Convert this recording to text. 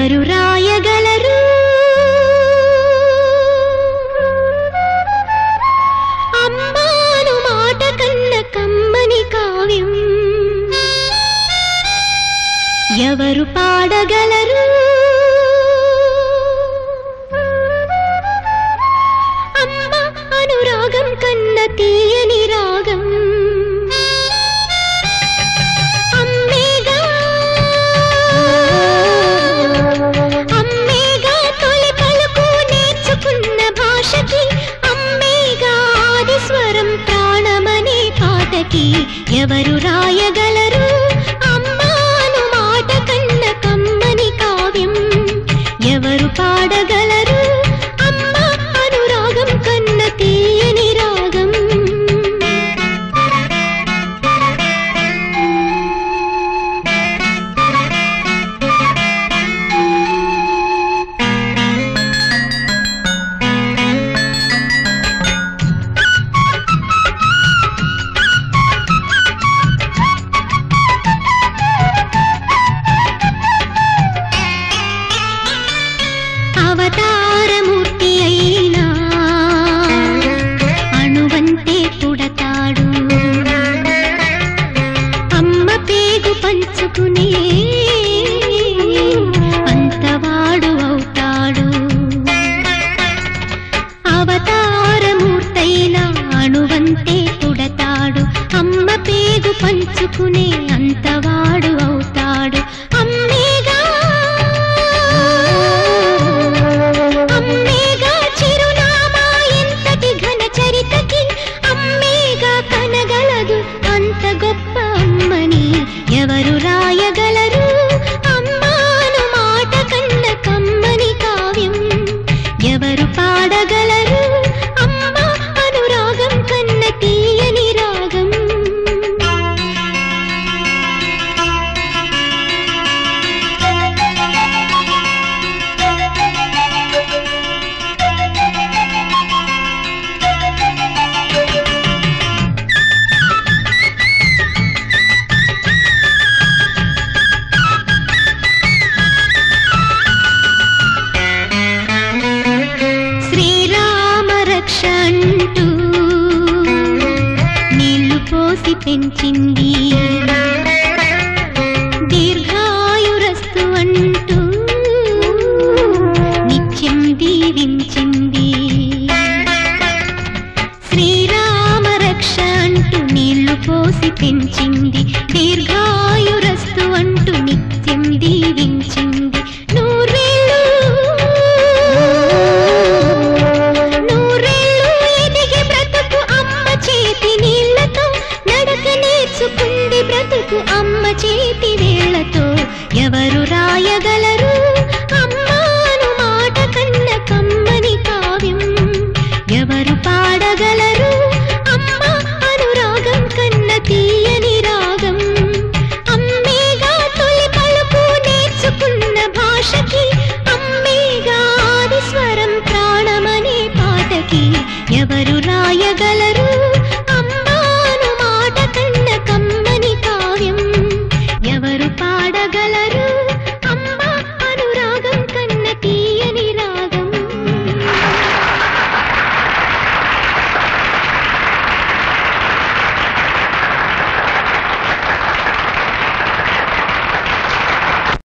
ఎవరు రాయగలరు అమ్మాను మాట కన్న కమ్మని కావ్యం ఎవరు పాడగలరు అమ్మ అనురాగం కన్న తీయని రాగం అమ్మేగా అమ్మేగా తొలి పలుకు నేర్చుకున్న భాషకి అమ్మేగా ఆది స్వరం ప్రాణమనే పాటకి ఎవరు రాయగలరు అమ్మాను మాట కన్న కమ్మని కావ్యం ఎవరు పాడగలరు అమ్మ అనురాగం కన్న తీయని రాగం అవతారమూర్తి అయినా అణువంతే పుడతాడు అమ్మ పేగు పంచుకునే అంతవాడు అవుతాడు అవతారమూర్తైన అణువంతే పుడతాడు అమ్మ పేగు పంచుకునే అంతవాడు అవుతాడు అమ్మేగా అమ్మేగా చిరునామా ఎంతటి ఘన చరితకి అమ్మేగా కనగలదు అంత గొప్ప అమ్మని ఎవరు రాయగలరు అమ్మాను మాట కన్న కమ్మని కావ్యం ఎవరు పాడగలరు అమ్మ అనురాగం కన్న తీయని రాగం శ్రీరామ రక్ష అంటూ నీళ్లు పోసి పెంచింది దీర్ఘాయురస్తు అంటూ నిత్యం దీవించింది శ్రీరామ రక్ష అంటూ నీళ్లు పోసి పెంచింది దీర్ఘాయురస్తు అంటూ నిత్యం దీవించింది నూరేళ్ళు నూరేళ్ళు ఎదిగి బ్రతుకు అమ్మ చేతి నీళ్లతో నడక నేర్చుకుంది బ్రతుకు అమ్మ చేతి వేళ్లతో ఎవరు రాయగలరు అమ్మాను మాట కన్న కమ్మని కావ్యం ఎవరు పాడగలరు అమ్మ అనురాగం కన్న తీయని రాగం అమ్మేగా తొలి పలుకు నేర్చుకున్న భాషకి అమ్మేగా ఆది స్వరం ప్రాణమనే పాటకి ఎవరు రాయగలరు